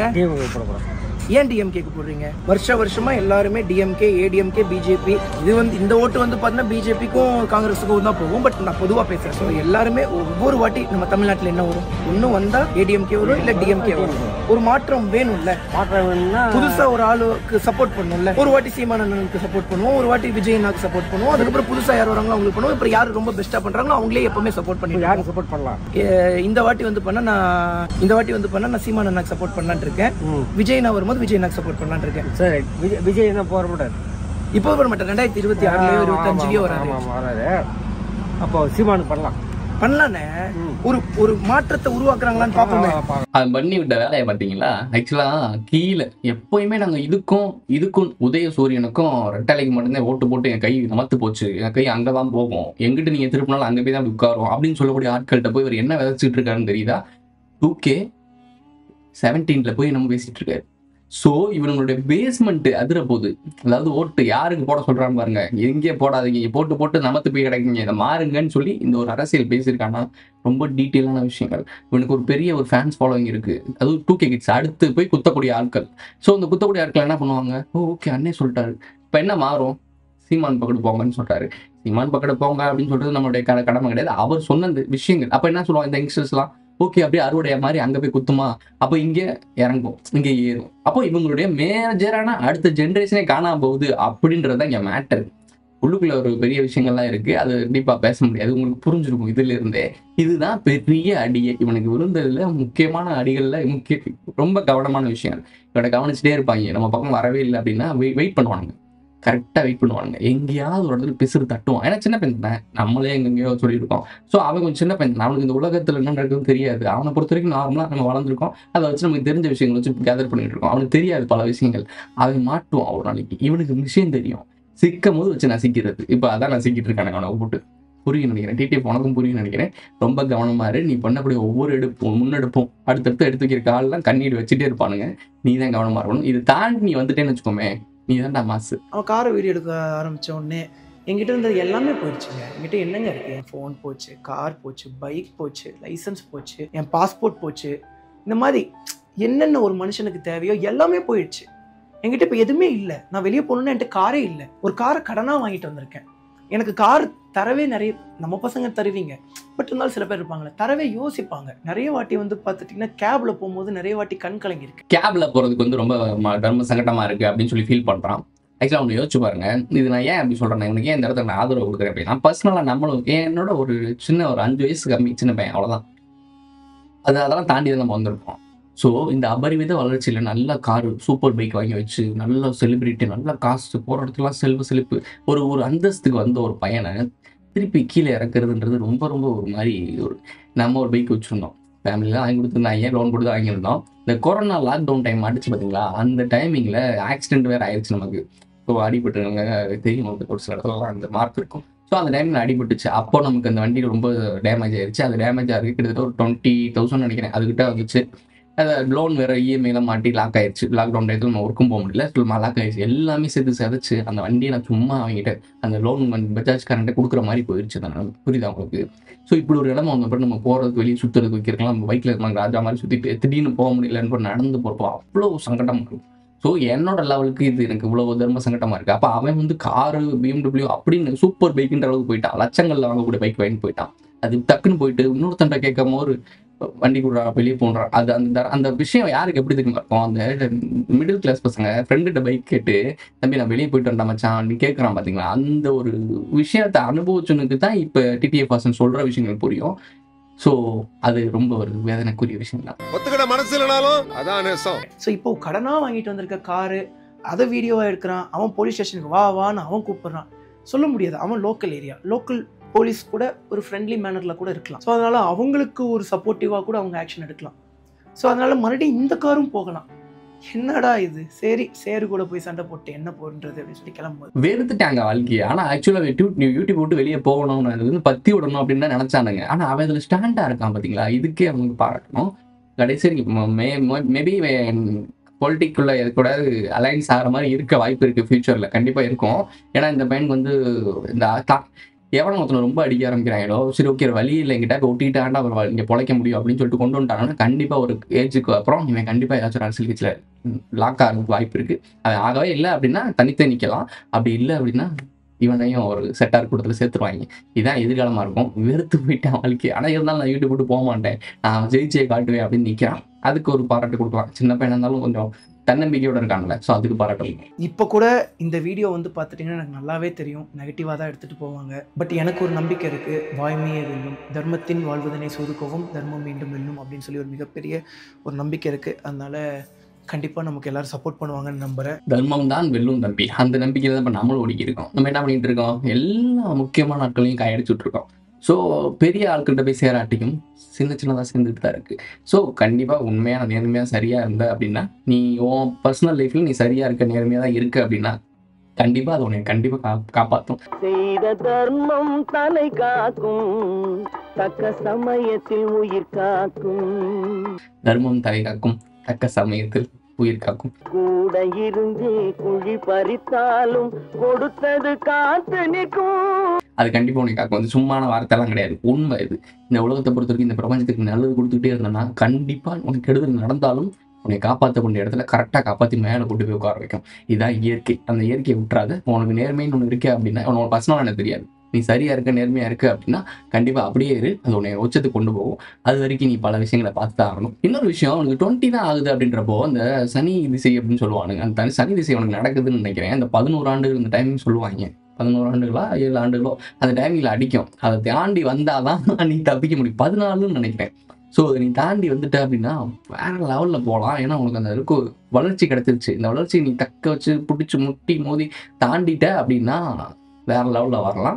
ஏன் டிஎம்கேக்கு போடுறீங்க வருஷ வருஷமா எல்லாருமே டிஎம்கே ஏடிஎம்கே பிஜேபி இது வந்து இந்த ஓட்டு வந்து பார்த்தீங்கன்னா பிஜேபிக்கும் காங்கிரஸுக்கும் தான் போகும் பட் நான் பொதுவா பேசுறேன் ஸோ எல்லாருமே ஒவ்வொரு வாட்டி நம்ம தமிழ்நாட்டில் என்ன வரும் ஒன்றும் வந்தா ஏடிஎம்கே வரும் இல்ல டிஎம்கே வரும் ஒரு மாற்றம் வேணும்ல புதுசா ஒரு ஆளுக்கு சப்போர்ட் பண்ணும்ல ஒரு வாட்டி சீமானந்தனுக்கு சப்போர்ட் பண்ணுவோம் ஒரு வாட்டி விஜயனாக்கு சப்போர்ட் பண்ணுவோம் அதுக்கப்புறம் புதுசா யார் வராங்களோ அவங்களுக்கு பண்ணுவோம் இப்போ யார் ரொம்ப பெஸ்டா பண்றாங்களோ அவங்களே எப்பவுமே சப்போர்ட் பண்ணி யாருக்கு சப்போர்ட் பண்ணலாம் இந்த வாட்டி வந்து பண்ணா நான் இந்த வாட்டி வந்து பண்ணா நான் சீமானந்தாக்கு சப்போர்ட் பண்ணலாம்னு இருக்கேன் விஜய்னா வரும்போது விஜயனாக்கு சப்போர்ட் பண்ணலாம்னு இருக்கேன் சரி விஜய் விஜய் என்ன போற மாட்டார் இப்போ வர மாட்டேன் ரெண்டாயிரத்தி இருபத்தி ஆறுலயோ இருபத்தஞ்சுலயோ வராது வராது அப்போ சீமானுக்கு பண்ணலாம் பண்ணலானே ஒரு ஒரு மாற்றத்தை உருவாக்குறாங்களான்னு பாப்போமே அவன் பண்ணி விட்ட வேலையை பார்த்தீங்களா ஆக்சுவலா கீழே எப்பயுமே நாங்க இதுக்கும் இதுக்கும் உதய சூரியனுக்கும் ரெட்டலைக்கு மட்டும்தான் ஓட்டு போட்டு என் கை நமத்து போச்சு என் கை அங்கதான் போகும் எங்கிட்ட நீங்க திருப்பினாலும் அங்க போய் தான் உட்காரும் அப்படின்னு சொல்லக்கூடிய ஆட்கள்கிட்ட போய் இவர் என்ன விதைச்சிட்டு இருக்காருன்னு தெரியுதா டூ கே செவன்டீன்ல போய் நம்ம பேசிட்டு இருக்காரு ஸோ இவனுங்களுடைய பேஸ்மெண்ட் அதிர போகுது அதாவது ஓட்டு யாருக்கு போட சொல்றான்னு பாருங்க எங்கே போடாதீங்க இங்க போட்டு போட்டு நமத்து போய் கிடைக்குங்க இதை மாறுங்கன்னு சொல்லி இந்த ஒரு அரசியல் பேசியிருக்கானா ரொம்ப டீட்டெயிலான விஷயங்கள் இவனுக்கு ஒரு பெரிய ஒரு ஃபேன்ஸ் ஃபாலோவிங் இருக்கு அதுவும் டூ கே கிட்ஸ் அடுத்து போய் குத்தக்கூடிய ஆட்கள் ஸோ அந்த குத்தக்கூடிய ஆட்கள் என்ன பண்ணுவாங்க ஓ ஓகே அண்ணே சொல்லிட்டாரு இப்போ என்ன மாறும் சீமான் பக்கத்து போங்கன்னு சொல்றாரு சீமான் பக்கத்து போங்க அப்படின்னு சொல்றது நம்மளுடைய கட கடமை கிடையாது அவர் சொன்ன இந்த விஷயங்கள் அப்போ என்ன சொல்லுவாங்க இந்த யங்ஸ்டர்ஸ்லாம் ஓகே அப்படியே அறுவடைய மாதிரி அங்கே போய் குத்துமா அப்போ இங்கே இறங்கும் இங்கே ஏறும் அப்போ இவங்களுடைய மேஜரான அடுத்த ஜென்ரேஷனே காணாம போகுது அப்படின்றது தான் இங்கே மேட்டர் உள்ளுக்குள்ள ஒரு பெரிய விஷயங்கள்லாம் இருக்கு அது கண்டிப்பா பேச முடியாது உங்களுக்கு புரிஞ்சிருக்கும் இதுல இருந்தே இதுதான் பெரிய அடியே இவனுக்கு விழுந்ததுல முக்கியமான அடிகள்ல முக்கிய ரொம்ப கவனமான விஷயங்கள் இவனை கவனிச்சுட்டே இருப்பாங்க நம்ம பக்கம் வரவே இல்லை அப்படின்னா வெயிட் பண்ணுவானுங்க கரெக்டாக வெயிட் பண்ணுவானுங்க எங்கேயாவது ஒரு இடத்துல பிசுறு தட்டுவான் ஏன்னா சின்ன பையன் தானே நம்மளே எங்கெங்கேயோ சொல்லியிருக்கோம் ஸோ அவன் கொஞ்சம் சின்ன பையன் அவனுக்கு இந்த உலகத்தில் என்ன நடக்குதுன்னு தெரியாது அவனை பொறுத்த வரைக்கும் நார்மலாக நம்ம வளர்ந்துருக்கோம் அதை வச்சு நமக்கு தெரிஞ்ச விஷயங்களை வச்சு கேதர் பண்ணிட்டு இருக்கோம் அவனுக்கு தெரியாது பல விஷயங்கள் அவன் மாட்டுவான் ஒரு நாளைக்கு இவனுக்கு விஷயம் தெரியும் சிக்கும் போது வச்சு நசிக்கிறது இப்போ அதான் நசிக்கிட்டு இருக்கானே அவனை போட்டு புரியும் நினைக்கிறேன் டிடிஎஃப் உனக்கும் புரியும் நினைக்கிறேன் ரொம்ப கவனமா இரு நீ பண்ணக்கூடிய ஒவ்வொரு எடுப்பும் முன்னெடுப்பும் அடுத்தடுத்து எடுத்து வைக்கிற காலெல்லாம் கண்ணீர் வச்சுட்டே இருப்பானுங்க நீ தான் கவனமா இருக்கணும் இது தாண்டி நீ வந்துட்டேன்னு வச்சுக்கோமே நீ தான்டா மாசு அவன் காரை வீடியோ எடுக்க ஆரம்பிச்ச உடனே என்கிட்ட இருந்தது எல்லாமே போயிடுச்சுங்க என்கிட்ட என்னங்க இருக்கு என் ஃபோன் போச்சு கார் போச்சு பைக் போச்சு லைசன்ஸ் போச்சு என் பாஸ்போர்ட் போச்சு இந்த மாதிரி என்னென்ன ஒரு மனுஷனுக்கு தேவையோ எல்லாமே போயிடுச்சு என்கிட்ட இப்போ எதுவுமே இல்லை நான் வெளியே போகணுன்னு என்கிட்ட காரே இல்லை ஒரு காரை கடனாக வாங்கிட்டு வந்திருக்கேன் எனக்கு கார் தரவே நிறைய நம்ம பசங்க தருவீங்க பட் இருந்தாலும் சில பேர் இருப்பாங்களே தரவே யோசிப்பாங்க நிறைய வாட்டி வந்து பார்த்துட்டிங்கன்னா கேப்ல போகும்போது நிறைய வாட்டி கண் கலங்கியிருக்கு கேப்ல போறதுக்கு வந்து ரொம்ப ம- தர்ம சங்கடமா இருக்கு அப்படின்னு சொல்லி ஃபீல் பண்றான் ஆக்சுவலாக ஒன்று யோசிச்சு பாருங்க இது நான் ஏன் அப்படி சொல்றேன் இவனுக்கு ஏன் இந்த இடத்துல நான் ஆதரவு கொடுக்குறேன் அப்படின்னா பர்சனலாக நம்மளும் என்னோட ஒரு சின்ன ஒரு அஞ்சு வயசு கம்மி சின்ன பையன் அவ்வளவுதான் அது அதெல்லாம் தாண்டி தான் நம்ம வந்திருக்கோம் ஸோ இந்த அபரிமித வளர்ச்சியில் நல்ல காரு சூப்பர் பைக் வாங்கி வச்சு நல்ல செலிபிரிட்டி நல்ல காசு போகிற இடத்துலாம் செல்வ செழிப்பு ஒரு ஒரு அந்தஸ்துக்கு வந்த ஒரு பையனை திருப்பி கீழே இறக்குறதுன்றது ரொம்ப ரொம்ப ஒரு மாதிரி ஒரு நம்ம ஒரு பைக் வச்சுருந்தோம் ஃபேமிலியில் வாங்கி கொடுத்துருந்தாங்க லோன் கொடுத்து வாங்கியிருந்தோம் இந்த கொரோனா லாக்டவுன் டைம் அடிச்சு பார்த்தீங்களா அந்த டைமிங்கில் ஆக்சிடென்ட் வேறு ஆயிடுச்சு நமக்கு ஸோ அடிபட்டுருங்க தெரியும் உங்களுக்கு ஒரு சில இடத்துலலாம் அந்த மார்க் இருக்கும் ஸோ அந்த டைமில் அடிபட்டுச்சு அப்போ நமக்கு அந்த வண்டி ரொம்ப டேமேஜ் ஆயிடுச்சு அது டேமேஜ் ஆகிருக்கு கிட்டத்தட்ட ஒரு டுவெண்ட்டி தௌசண்ட் நினைக்கிறேன் அதுக்கிட்ட வந்துச்சு அதை லோன் வேறு இஎம்ஐலாம் மாட்டி லாக் ஆயிடுச்சு லாக்டவுன் டைத்தில் நம்ம ஒர்க்கும் போக முடியல சும்மா லாக் ஆயிடுச்சு எல்லாமே சேர்த்து சிதைச்சு அந்த வண்டியை நான் சும்மா வாங்கிட்டு அந்த லோன் பஜாஜ் கரண்ட்டை கொடுக்குற மாதிரி போயிடுச்சு அந்த நிலைமை. புரியுதா உங்களுக்கு ஸோ இப்படி ஒரு இடம் வந்தப்பறம் நம்ம போகிறதுக்கு வெளியே சுற்றுறதுக்கு வைக்கிறக்கலாம் நம்ம பைக்கில் இருக்காங்க ராஜா மாதிரி சுற்றிட்டு திடீர்னு போக முடியலன்னு நடந்து போகிறப்போ அவ்வளோ சங்கடமா இருக்கும் ஸோ என்னோட லெவலுக்கு இது எனக்கு இவ்வளவு தர்ம சங்கடமா இருக்கு அப்போ அவன் வந்து காரு பிஎம்டபிள்யூ அப்படின்னு சூப்பர் பைக்குன்ற அளவுக்கு போயிட்டான் லட்சங்கள்ல வாங்கக்கூடிய பைக் வாங்கி போயிட்டான் அது டக்குன்னு போயிட்டு இன்னொருத்தன்ட்ட கேட்கும் போது வண்டி கூட வெளியே போன்றான் அது அந்த அந்த விஷயம் யாருக்கு எப்படி தெரியுமா இருக்கும் அந்த மிடில் கிளாஸ் பசங்க ஃப்ரெண்டுகிட்ட பைக் கேட்டு தம்பி நான் வெளியே போயிட்டு வந்தேன் மச்சான் நீ கேட்குறான் பார்த்தீங்களா அந்த ஒரு விஷயத்தை அனுபவிச்சவனுக்கு தான் இப்போ டிடிஎஃப் வாசன் சொல்கிற விஷயங்கள் புரியும் ஸோ அது ரொம்ப ஒரு வேதனைக்குரிய விஷயம் தான் ஒத்துக்கிட மனசு இல்லைனாலும் அதான் நேசம் ஸோ இப்போ கடனாக வாங்கிட்டு வந்திருக்க காரு அதை வீடியோவாக எடுக்கிறான் அவன் போலீஸ் ஸ்டேஷனுக்கு வா வான்னு அவன் கூப்பிடுறான் சொல்ல முடியாது அவன் லோக்கல் ஏரியா லோக்கல் போலீஸ் கூட ஒரு ஃப்ரெண்ட்லி மேனரில் கூட இருக்கலாம் ஸோ அதனால அவங்களுக்கு ஒரு சப்போர்ட்டிவாக கூட அவங்க ஆக்ஷன் எடுக்கலாம் ஸோ அதனால மறுபடியும் இந்த காரும் போகலாம் என்னடா இது சரி சேரு கூட போய் சண்டை போட்டு என்ன போன்றது அப்படின்னு சொல்லி கிளம்பும்போது வெறுத்துட்டாங்க வாழ்க்கையை ஆனா ஆக்சுவலா யூடியூப் நீ யூடியூப் விட்டு வெளியே போகணும் அது வந்து பத்தி விடணும் அப்படின்னு தான் நினைச்சானுங்க ஆனா அவன் இதுல ஸ்டாண்டா இருக்கான் பாத்தீங்களா இதுக்கே அவங்களுக்கு பாராட்டணும் கடைசி மே மேபி பொலிட்டிக்குள்ள கூட அலைன்ஸ் ஆகிற மாதிரி இருக்க வாய்ப்பு இருக்கு ஃபியூச்சர்ல கண்டிப்பா இருக்கும் ஏன்னா இந்த பையனுக்கு வந்து இந்த தா- எவனும் ஒருத்தனை ரொம்ப அடிக்க ஆரம்பிக்கிறாங்களோ சரி ஓகே வழி இல்லை எங்கிட்ட இப்போ ஒட்டிக்கிட்டாண்டா அவர் இங்கே பொழைக்க முடியும் அப்படின்னு சொல்லிட்டு கொண்டு வந்துட்டாங்கன்னா கண்டிப்பாக ஒரு ஏஜுக்கு அப்புறம் இவன் கண்டிப்பாக ஏதாச்சும் ஒரு அரசியல் கட்சியில் லாக் ஆகிறதுக்கு வாய்ப்பு இருக்கு அது ஆகவே இல்லை அப்படின்னா தனித்தே நிற்கலாம் அப்படி இல்லை அப்படின்னா இவனையும் ஒரு செட்டார் கூட்டத்தில் சேர்த்துருவாங்க இதான் எதிர்காலமாக இருக்கும் வெறுத்து போயிட்டேன் வாழ்க்கை ஆனால் இருந்தாலும் நான் யூடியூப் விட்டு போக மாட்டேன் நான் ஜெயிச்சே காட்டுவேன் அப்படின்னு நிற்கிறான் அதுக்கு ஒரு பாராட்டு கொடுக்கலாம் சின்ன பையனா இருந்தாலும் கொஞ்சம் தன்னம்பிக்கையோட இருக்காங்கல்ல ஸோ அதுக்கு பாராட்டு இப்போ கூட இந்த வீடியோ வந்து பார்த்துட்டிங்கன்னா எனக்கு நல்லாவே தெரியும் நெகட்டிவாக தான் எடுத்துகிட்டு போவாங்க பட் எனக்கு ஒரு நம்பிக்கை இருக்குது வாய்மையே வெல்லும் தர்மத்தின் வாழ்வதனை சொதுக்கவும் தர்மம் மீண்டும் வெல்லும் அப்படின்னு சொல்லி ஒரு மிகப்பெரிய ஒரு நம்பிக்கை இருக்குது அதனால கண்டிப்பாக நமக்கு எல்லாரும் சப்போர்ட் பண்ணுவாங்கன்னு நம்புகிறேன் தர்மம் தான் வெல்லும் தம்பி அந்த நம்பிக்கையில தான் இப்போ நம்மளும் ஒடுக்கி இருக்கோம் நம்ம என்ன பண்ணிட்டு இருக்கோம் எல்லா முக்கியமான ஆட்களையும் கையடிச்சுட்டு இருக்கோம் ஸோ பெரிய ஆட்கள்கிட்ட போய் சேராட்டியும் சின்ன சின்னதாக சேர்ந்துட்டு தான் இருக்கு ஸோ கண்டிப்பாக உண்மையான நேர்மையாக சரியாக இருந்த அப்படின்னா நீ உன் பர்சனல் லைஃப்ல நீ சரியாக இருக்க நேர்மையாக தான் இருக்க அப்படின்னா கண்டிப்பாக அது உன்னை கண்டிப்பாக கா காப்பாற்றும் செய்த தர்மம் தலை காக்கும் தக்க சமயத்தில் உயிர் காக்கும் தர்மம் தலை காக்கும் தக்க சமயத்தில் உயிர் காக்கும் கூட இருந்து குழி பறித்தாலும் கொடுத்தது காத்து நிற்கும் அது கண்டிப்பாக உனக்கு காக்கும் அது சும்மான வார்த்தைலாம் கிடையாது உண்மை இது இந்த உலகத்தை பொறுத்த வரைக்கும் இந்த பிரபஞ்சத்துக்கு நல்லது கொடுத்துக்கிட்டே இருந்தேன்னா கண்டிப்பாக உனக்கு கெடுதல் நடந்தாலும் உன்னை காப்பாற்றக்கூடிய இடத்துல கரெக்டாக காப்பாற்றி மேலே கொண்டு போய் உட்கார வைக்கும் இதுதான் இயற்கை அந்த இயற்கையை விட்டுறாத உனக்கு நேர்மைன்னு ஒன்று இருக்கே அப்படின்னா உனக்கு பர்சனலாக எனக்கு தெரியாது நீ சரியா இருக்க நேர்மையா இருக்க அப்படின்னா கண்டிப்பா அப்படியே இரு அது உன்னை உச்சத்துக்கு கொண்டு போகும் அது வரைக்கும் நீ பல விஷயங்களை பார்த்து தான் ஆகணும் இன்னொரு விஷயம் உனக்கு டுவெண்ட்டி தான் ஆகுது அப்படின்றப்போ அந்த சனி திசை அப்படின்னு சொல்லுவானுங்க அந்த தனி- சனி திசை உனக்கு நடக்குதுன்னு நினைக்கிறேன் அந்த பதினோரு ஆண்டுகள் இந்த டைமிங் சொல்லுவாங்க பதினோரு ஆண்டுகளா ஏழு ஆண்டுகளோ அந்த டைமிங்கில் அடிக்கும் அதை தாண்டி வந்தாதான் நீ தப்பிக்க முடியும் பதினாலுன்னு நினைக்கிறேன் ஸோ நீ தாண்டி வந்துட்ட அப்படின்னா வேற லெவலில் போகலாம் ஏன்னா உனக்கு அந்த இருக்கு வளர்ச்சி கிடைச்சிருச்சு இந்த வளர்ச்சி நீ தக்க வச்சு பிடிச்சி முட்டி மோதி தாண்டிட்ட அப்படின்னா வேற லெவலில் வரலாம்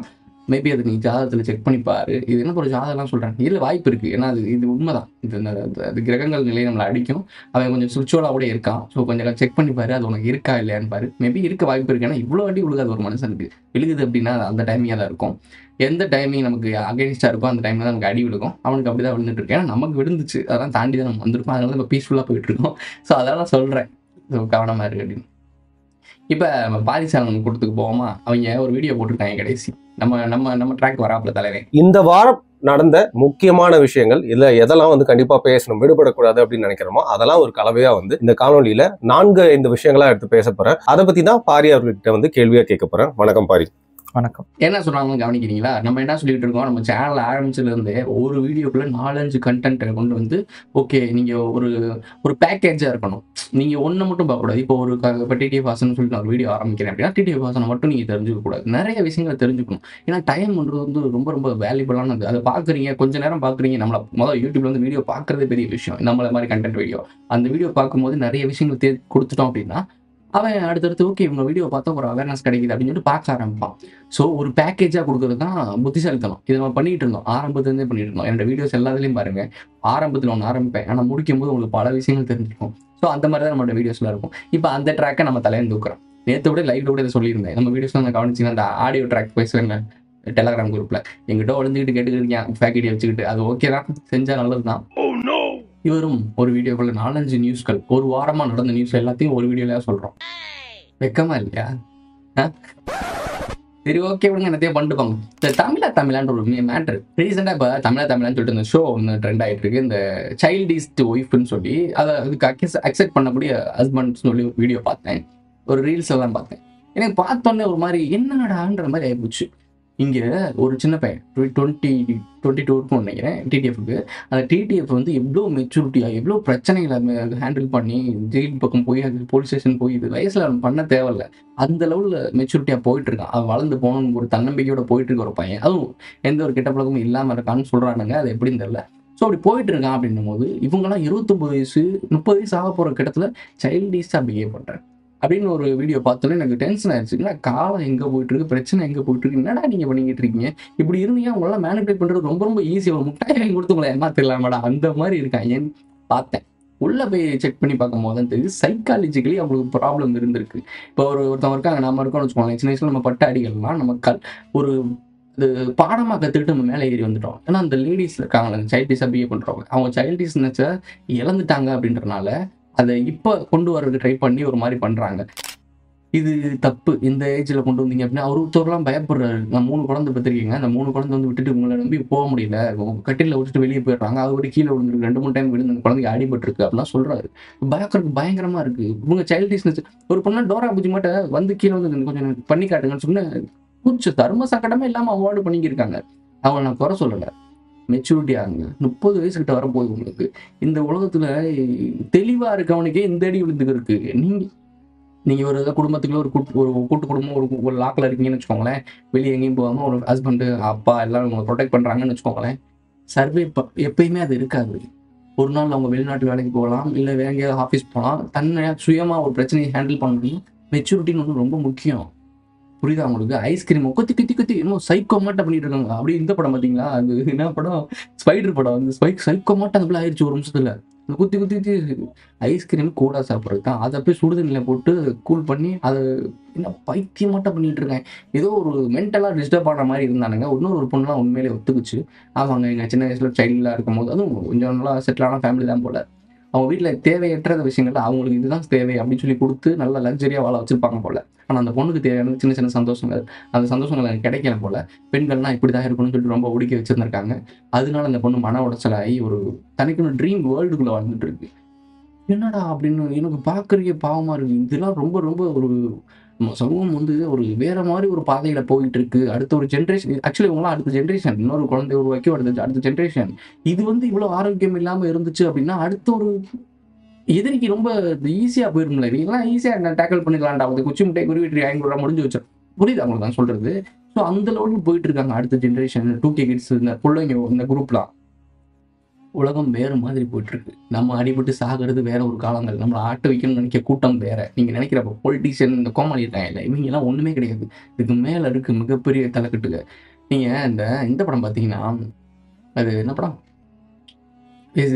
மேபி அதுக்கு நீ ஜாதகத்தில் செக் பண்ணி பாரு இது என்ன ஒரு ஜாதகம்லாம் சொல்கிறாங்க இல்லை வாய்ப்பு இருக்குது ஏன்னா அது இது உண்மைதான் இது இந்த- இந்த- அது கிரகங்கள் நிலையை நம்மளை அடிக்கும் அவன் கொஞ்சம் சுவிட்சுவலாக கூட இருக்கான் ஸோ கொஞ்சம் செக் பண்ணி பாரு அது உனக்கு இருக்கா இல்லையான்னு பாரு மேபி இருக்க வாய்ப்பு இருக்கு ஏன்னா இவ்வளோ அடி விழுகாது ஒரு மனுஷனுக்கு விழுகுது அப்படின்னா அந்த டைமிங்காக தான் இருக்கும் எந்த டைமிங் நமக்கு அகேன்ஸ்டாக இருக்கோ அந்த டைமில் தான் நமக்கு அடி விழுகும் அவனுக்கு அப்படி தான் விழுந்துட்டு இருக்கு ஏன்னா நமக்கு விழுந்துச்சு அதெல்லாம் தாண்டி தான் நம்ம வந்திருக்கோம் அதனால நம்ம பீஸ்ஃபுல்லாக போயிட்டு இருக்கோம் ஸோ அதெல்லாம் சொல்கிறேன் ஸோ கவனமாக இருக்கு அப்படின்னு இப்போ பாரிசாலன் கூட்டத்துக்கு போவோமா அவங்க ஒரு வீடியோ போட்டிருக்காங்க கடைசி நம்ம நம்ம நம்ம ட்ராக் வராப்புல தலைவன் இந்த வாரம் நடந்த முக்கியமான விஷயங்கள் இல்ல எதெல்லாம் வந்து கண்டிப்பா பேசணும் விடுபடக்கூடாது அப்படின்னு நினைக்கிறோமோ அதெல்லாம் ஒரு கலவையா வந்து இந்த காணொலியில நான்கு ஐந்து விஷயங்களா எடுத்து பேச போறேன் அதை பத்தி தான் பாரி அவர்கிட்ட வந்து கேள்வியா கேட்க போறேன் வணக்கம் பாரி வணக்கம் என்ன சொல்றாங்கன்னு கவனிக்கிறீங்களா நம்ம என்ன சொல்லிட்டு இருக்கோம் நம்ம சேனல் ஆரம்பிச்சதுல இருந்தே ஒரு வீடியோக்குள்ள நாலஞ்சு கண்டென்ட்டை கொண்டு வந்து ஓகே நீங்க ஒரு ஒரு பேக்கேஜா இருக்கணும் நீங்க ஒண்ணு மட்டும் பார்க்கக்கூடாது இப்போ ஒரு க- இப்போ டிடிஎஃப் வாசன் சொல்லிட்டு நான் ஒரு வீடியோ ஆரம்பிக்கிறேன் அப்படின்னா டிடிஎஃப் வாசனை மட்டும் நீங்க தெரிஞ்சுக்க கூடாது நிறைய விஷயங்களை தெரிஞ்சுக்கணும் ஏன்னா டைம்ன்றது வந்து ரொம்ப ரொம்ப வேல்யூபிளானது அதை பாக்குறீங்க கொஞ்ச நேரம் பாக்குறீங்க நம்மள முதல்ல யூடியூப்ல வந்து வீடியோ பார்க்கறதே பெரிய விஷயம் நம்மள மாதிரி கண்டென்ட் வீடியோ அந்த வீடியோ பார்க்கும்போது நிறைய விஷயங்கள் தே கொடுத்துட்டோம் அப்படின்னா அவன் அடுத்தடுத்து ஓகே இவங்க வீடியோ பார்த்தா ஒரு அவேர்னஸ் கிடைக்குது அப்படின்னு சொல்லிட்டு பார்க்க ஆரம்பிப்பான் ஸோ ஒரு பேக்கேஜாக கொடுக்கறது தான் புத்திசாலித்தனம் இதை நம்ம பண்ணிட்டு இருந்தோம் ஆரம்பத்துலேருந்தே பண்ணிட்டு இருந்தோம் என்னோட வீடியோஸ் எல்லாத்துலேயும் பாருங்க ஆரம்பத்தில் ஒன்று ஆரம்பிப்பேன் ஆனால் முடிக்கும் போது உங்களுக்கு பல விஷயங்கள் தெரிஞ்சிருக்கும் ஸோ அந்த மாதிரி தான் நம்மளோட வீடியோஸ்லாம் இருக்கும் இப்போ அந்த ட்ராக்கை நம்ம தலையில தூக்குறோம் நேற்று விட லைவ்ல கூட இதை சொல்லியிருந்தேன் நம்ம வீடியோஸ் நான் கவனிச்சிங்கன்னா அந்த ஆடியோ ட்ராக் பேசுவேங்க டெலகிராம் குரூப்பில் எங்கிட்ட ஒளிஞ்சுக்கிட்டு கேட்டுக்கிட்டு ஃபேக்கடி வச்சுக்கிட்டு அது ஓகே தான் செஞ்சால் நல்லது தான் இவரும் ஒரு வீடியோக்குள்ள நாலஞ்சு நியூஸ்கள் ஒரு வாரமா நடந்த நியூஸ் எல்லாத்தையும் ஒரு வீடியோல சொல்றோம் வெக்கமா இல்லையா ஆ? சரி ஓகே விடுங்க என்னத்தையும் பண்ணிட்டுப்பாங்க இந்த தமிழா தமிழான்ற ஒரு மேட்ரு ரீசெண்டாக இப்போ தமிழா தமிழான்னு சொல்லிட்டு இந்த ஷோ ஒன்று ட்ரெண்ட் ஆகிட்டு இருக்கு இந்த சைல்டிஸ்ட் ஒய்ஃப்னு சொல்லி அதை அதுக்கு அக்செப்ட் பண்ணக்கூடிய ஹஸ்பண்ட் சொல்லி ஒரு வீடியோ பார்த்தேன் ஒரு ரீல்ஸ் எல்லாம் பார்த்தேன் எனக்கு பார்த்தோன்னே ஒரு மாதிரி என்னடான்ற மாதிரி ஆயிப்போச்சு இங்கே ஒரு சின்ன பையன் டுவெண்ட்டி டுவெண்ட்டி டூ இருக்கும்னு நினைக்கிறேன் டிடிஎஃப்க்கு அந்த டிடிஎஃப் வந்து எவ்வளோ மெச்சூரிட்டியாக எவ்வளோ பிரச்சனைகளை ஹேண்டில் பண்ணி ஜெயில் பக்கம் போய் அது போலீஸ் ஸ்டேஷன் போய் இது வயசில் அவன் பண்ண தேவையில்ல அந்த லெவலில் மெச்சூரிட்டியாக போயிட்டு இருக்கான் அவன் வளர்ந்து போகணும்னு ஒரு தன்னம்பிக்கையோட போயிட்டு இருக்க ஒரு பையன் அதுவும் எந்த ஒரு கெட்ட பழக்கமும் இல்லாமல் இருக்கான்னு சொல்கிறானுங்க அது எப்படின்னு தெரியல ஸோ அப்படி போயிட்டு இருக்கான் அப்படின்னும் போது இவங்கெல்லாம் இருபத்தொம்பது வயசு முப்பது வயசு ஆக போகிற கிட்டத்துல சைல்டிஷாக பிஹேவ் பண்ணுறேன் அப்படின்னு ஒரு வீடியோ பார்த்தோன்னே எனக்கு டென்ஷன் ஆயிடுச்சு என்ன காலம் எங்கே போயிட்டு இருக்கு பிரச்சனை எங்கே போயிட்டு இருக்கு என்னடா நீங்கள் பண்ணிக்கிட்டு இருக்கீங்க இப்படி இருந்தீங்க உங்களால் மேனிபுலேட் பண்ணுறது ரொம்ப ரொம்ப ஈஸி ஒரு முட்டாய் வாங்கி கொடுத்து உங்களை ஏமாத்திடலாமாடா அந்த மாதிரி இருக்காங்க ஏன்னு பார்த்தேன் உள்ள போய் செக் பண்ணி பார்க்கும் போது தான் தெரியுது சைக்காலஜிக்கலி அவங்களுக்கு ப்ராப்ளம் இருந்திருக்கு இப்போ ஒரு ஒருத்தவங்க இருக்காங்க நாம இருக்கோம்னு வச்சுக்கோங்களேன் சின்ன வயசுல நம்ம பட்ட அடிகள்லாம் நம்ம கல் ஒரு இது பாடமாக கற்றுக்கிட்டு நம்ம மேலே ஏறி வந்துட்டோம் ஏன்னா அந்த லேடிஸ் இருக்காங்களே சைல்டிஸாக பிஹேவ் பண்ணுறவங்க அவங்க சைல்டிஸ்னஸை இழந்துட்டாங்க அப்படின்றனால அதை இப்போ கொண்டு வரதுக்கு ட்ரை பண்ணி ஒரு மாதிரி பண்ணுறாங்க இது தப்பு இந்த ஏஜ்ல கொண்டு வந்தீங்க அப்படின்னா அவர் ஒருத்தர்லாம் பயப்படுறாரு நான் மூணு குழந்தை பெற்றிருக்கீங்க அந்த மூணு குழந்தை வந்து விட்டுட்டு உங்களை நம்பி போக முடியல உங்க கட்டில விட்டுட்டு வெளியே போயிடுறாங்க அவர் கீழே விழுந்துருக்கு ரெண்டு மூணு டைம் விழுந்து அந்த குழந்தைக்கு அடிபட்டிருக்கு அப்படிலாம் சொல்றாரு பயக்கிறதுக்கு பயங்கரமா இருக்கு இவங்க சைல்டிஷ்னஸ் ஒரு பொண்ணு டோரா பூஜி மட்டும் வந்து கீழே வந்து கொஞ்சம் எனக்கு பண்ணி காட்டுங்கன்னு சொன்ன கூச்சு தர்ம சங்கடமே இல்லாம அவார்டு பண்ணிக்கிருக்காங்க அவங்க நான் குறை சொல்லலை மெச்சூரிட்டி ஆகுங்க முப்பது வயசுக்கிட்ட வரப்போகுது உங்களுக்கு இந்த உலகத்துல தெளிவா இருக்கவனுக்கே இந்த அடி விழுந்துக்கு இருக்கு நீங்க நீங்க ஒரு குடும்பத்துக்குள்ள ஒரு கூட்டு ஒரு கூட்டு குடும்பம் ஒரு ஒரு லாக்கில் இருக்கீங்கன்னு வச்சுக்கோங்களேன் வெளியே எங்கேயும் போகாம ஒரு ஹஸ்பண்டு அப்பா எல்லாரும் உங்களை ப்ரொடெக்ட் பண்றாங்கன்னு வச்சுக்கோங்களேன் சர்வே எப்பயுமே அது இருக்காது ஒரு நாள் அவங்க வெளிநாட்டு வேலைக்கு போகலாம் இல்லை வேற எங்கேயாவது ஆஃபீஸ் போகலாம் தன்னை சுயமா ஒரு பிரச்சனையை ஹேண்டில் பண்ணணும் மெச்சூரிட்டின்னு ஒன்று ரொம்ப முக்கியம் புரியுதா உங்களுக்கு ஐஸ்கிரீம் கொத்தி குத்தி குத்தி இன்னும் சைக்கோ மாட்டை பண்ணிட்டு இருக்காங்க அப்படி இந்த படம் பார்த்தீங்களா அது என்ன படம் ஸ்பைடர் படம் வந்து ஸ்பைக் சைக்கோ மாட்டை அந்த பிள்ளை ஆயிடுச்சு ஒரு நிமிஷத்துல அந்த குத்தி குத்தி குத்தி ஐஸ்கிரீம் கூட சாப்பிட்றது தான் அதை போய் சுடுதண்ணியில் போட்டு கூல் பண்ணி அதை என்ன பைத்தியமாட்டம் பண்ணிட்டு இருக்கேன் ஏதோ ஒரு மென்டலாக டிஸ்டர்ப் ஆன மாதிரி இருந்தானுங்க இன்னொரு ஒரு பொண்ணுலாம் உண்மையிலே ஒத்துக்குச்சு ஆமாங்க எங்கள் சின்ன வயசுல சைல்டாக இருக்கும் போது அதுவும் கொஞ்சம் நல்லா செட்டிலான ஃபேமிலி தான் போல அவங்க வீட்டில் தேவையற்ற விஷயங்கள் அவங்களுக்கு இதுதான் தேவை அப்படின்னு சொல்லி கொடுத்து நல்லா லக்ஸரியாக வாழ வச்சிருப்பாங்க போல ஆனால் அந்த பொண்ணுக்கு தேவையான சின்ன சின்ன சந்தோஷங்கள் அந்த சந்தோஷங்கள் எனக்கு கிடைக்கல போல பெண்கள்லாம் இப்படி தான் இருக்கணும்னு சொல்லிட்டு ரொம்ப ஒடுக்கி வச்சிருந்திருக்காங்க அதனால அந்த பொண்ணு மன உடைச்சலாகி ஒரு தனக்குன்னு ட்ரீம் வேர்ல்டுக்குள்ள வாழ்ந்துட்டு இருக்கு என்னடா அப்படின்னு எனக்கு பார்க்கறதுக்கே பாவமா இருக்கு இதெல்லாம் ரொம்ப ரொம்ப ஒரு நம்ம சமூகம் வந்து ஒரு வேற மாதிரி ஒரு பாதையில போயிட்டு இருக்கு அடுத்த ஒரு ஜென்ரேஷன் ஆக்சுவலி இவங்களாம் அடுத்த ஜென்ரேஷன் இன்னொரு குழந்தை உருவாக்கி அடுத்த அடுத்த ஜென்ரேஷன் இது வந்து இவ்வளவு ஆரோக்கியம் இல்லாம இருந்துச்சு அப்படின்னா அடுத்த ஒரு எதிரிக்கு ரொம்ப ஈஸியா போயிரும்ல இவங்கெல்லாம் ஈஸியா டேக்கிள் பண்ணிக்கலாம்டா அவங்க குச்சி முட்டை குருவிட்டு ஐநூறு ரூபா முடிஞ்சு வச்சு புரியுது அவங்களுக்கு தான் சொல்றது ஸோ அந்த லெவலுக்கு போயிட்டு இருக்காங்க அடுத்த ஜென்ரேஷன் டூ கே கிட்ஸ் இந்த பிள்ளைங்க இந்த குரூப்லாம் உலகம் வேற மாதிரி போயிட்டு இருக்கு நம்ம அடிபட்டு சாகிறது வேற ஒரு காலங்கள் நம்மளை ஆட்ட வைக்கணும்னு நினைக்க கூட்டம் வேற நீங்க நினைக்கிறப்ப பொலிட்டிஷியன் இந்த கோமாளி இருக்காங்க இல்லை இவங்க எல்லாம் ஒண்ணுமே கிடையாது இதுக்கு மேல இருக்கு மிகப்பெரிய தலைக்கட்டுக நீங்கள் இந்த இந்த படம் பார்த்தீங்கன்னா அது என்ன படம் இது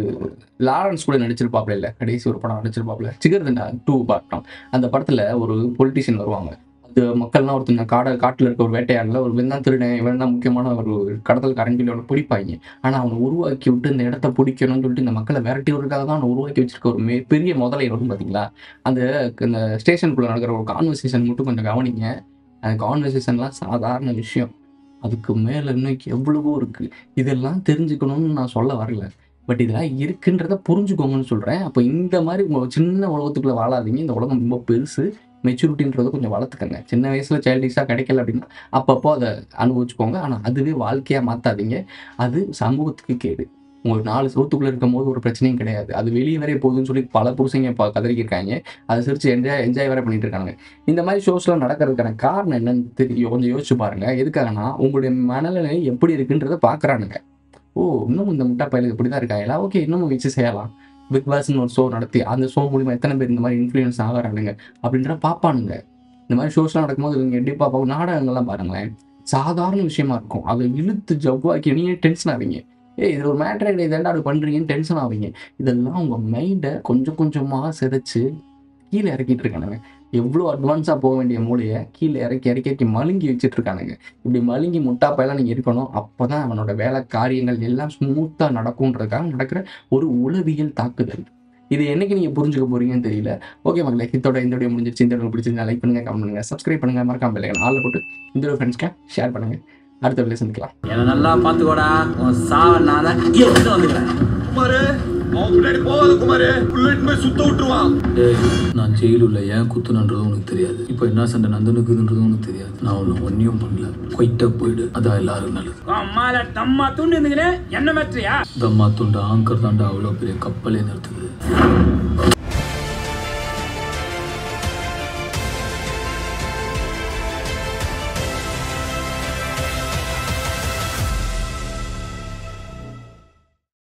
லாரன்ஸ் கூட நடிச்சிருப்பாப்ல இல்லை கடைசி ஒரு படம் நடிச்சிருப்பாப்ல சிகர்தண்டா டூ படம் அந்த படத்தில் ஒரு பொலிட்டிஷியன் வருவாங்க அது மக்கள்லாம் ஒருத்தங்க காட காட்டில் இருக்க ஒரு வேட்டையாடல ஒரு வெந்தான் திருடன் இவன் தான் முக்கியமான ஒரு கடத்தல் கரண்டில் அவனை பிடிப்பாங்க ஆனால் அவனை உருவாக்கி விட்டு இந்த இடத்த பிடிக்கணும்னு சொல்லிட்டு இந்த மக்களை விரட்டி விடுறதுக்காக தான் அவனை உருவாக்கி வச்சிருக்க ஒரு மே பெரிய முதலை வரும் பார்த்தீங்களா அந்த இந்த ஸ்டேஷனுக்குள்ளே நடக்கிற ஒரு கான்வர்சேஷன் மட்டும் கொஞ்சம் கவனிங்க அந்த கான்வர்சேஷன்லாம் சாதாரண விஷயம் அதுக்கு மேலே இன்னும் எவ்வளவோ இருக்குது இதெல்லாம் தெரிஞ்சுக்கணும்னு நான் சொல்ல வரல பட் இதெல்லாம் இருக்குன்றத புரிஞ்சுக்கோங்கன்னு சொல்கிறேன் அப்போ இந்த மாதிரி உங்கள் சின்ன உலகத்துக்குள்ளே வாழாதீங்க இந்த உலகம் ரொம்ப பெருசு மெச்சூரிட்டின்றதை கொஞ்சம் வளர்த்துக்கங்க சின்ன வயசில் சைல்டிஷாக கிடைக்கல அப்படின்னா அப்பப்போ அதை அனுபவிச்சுக்கோங்க ஆனால் அதுவே வாழ்க்கையாக மாற்றாதீங்க அது சமூகத்துக்கு கேடு உங்களுக்கு நாலு சவுத்துக்குள்ளே இருக்கும் போது ஒரு பிரச்சனையும் கிடையாது அது வெளியே வரைய போகுதுன்னு சொல்லி பல புருஷங்க இப்போ கதறிக்கிருக்காங்க அதை சிரிச்சு என்ஜாய் என்ஜாய் வேற பண்ணிட்டு இருக்காங்க இந்த மாதிரி ஷோஸ்லாம் நடக்கிறதுக்கான காரணம் என்னன்னு தெரியும் கொஞ்சம் யோசிச்சு பாருங்க எதுக்காகனா உங்களுடைய மனநிலை எப்படி இருக்குன்றதை பார்க்குறானுங்க ஓ இன்னும் இந்த முட்டா பயிலுக்கு இப்படி தான் இருக்காங்களா ஓகே இன்னமும் வச்சு செய்யலாம் பிக் பாஸ்னு ஒரு ஷோ நடத்தி அந்த ஷோ மூலிமா எத்தனை பேர் இந்த மாதிரி இன்ஃப்ளூயன்ஸ் ஆகிறானுங்க அப்படின்ற பார்ப்பானுங்க இந்த மாதிரி ஷோஸ்லாம் நடக்கும்போது இவங்க எப்படி பார்ப்பாங்க நாடகங்கள்லாம் பாருங்களேன் சாதாரண விஷயமா இருக்கும் அதை இழுத்து ஜவ்வாக்கி நீங்க டென்ஷன் ஆவீங்க ஏய் இது ஒரு மேட்ரு கிடையாது ஏன்டா அப்படி பண்ணுறீங்கன்னு டென்ஷன் ஆவீங்க இதெல்லாம் உங்கள் மைண்டை கொஞ்சம் கொஞ்சமாக சிதைச்சு கீழே இறக்கிட்டு இருக்கானுங்க எவ்வளோ அட்வான்ஸாக போக வேண்டிய மூளையை கீழே இறக்கி இறக்கி இறக்கி மழுங்கி வச்சுட்டு இருக்கானுங்க இப்படி மழுங்கி முட்டாப்பையெல்லாம் நீங்கள் இருக்கணும் அப்போ தான் அவனோட வேலை காரியங்கள் எல்லாம் ஸ்மூத்தாக நடக்கும்ன்றதுக்காக நடக்கிற ஒரு உளவியல் தாக்குதல் இது என்னைக்கு நீங்கள் புரிஞ்சுக்க போறீங்கன்னு தெரியல ஓகே மக்களே இதோட இந்த வீடியோ முடிஞ்சிருச்சு இந்த வீடியோ பிடிச்சிருந்தா லைக் பண்ணுங்க கமெண்ட் பண்ணுங்க சப்ஸ்கிரைப் பண்ணுங்க மறக்காம பெல்லைக்கன் ஆளில் போட்டு இந்த வீடியோ ஃப்ரெண்ட்ஸ்க்கு ஷேர் பண்ணுங்க அடுத்த வீடியோ சந்திக்கலாம் என்ன நல்லா பாத்துக்கோடா உன் சாவ நான் தான் எடுத்து வந்துக்கிறேன் குமாரு அவன் பின்னாடி போகாத குமாரு புல்லட் போய் சுத்த விட்டுருவான் டேய் நான் ஜெயிலுள்ள ஏன் குத்துனன்றதும் உனக்கு தெரியாது இப்போ என்ன சண்டை நந்தனுக்குதுன்றதும் உனக்கு தெரியாது நான் உன்னை ஒன்றையும் பண்ணல கொயிட்டா போயிடு அதான் எல்லாரும் நல்லது அம்மால தம்மா துண்டு இருந்துக்கினே என்ன மாற்றியா தம்மா துண்டு ஆங்கர் தாண்டா அவ்வளோ பெரிய கப்பலே நிறுத்துது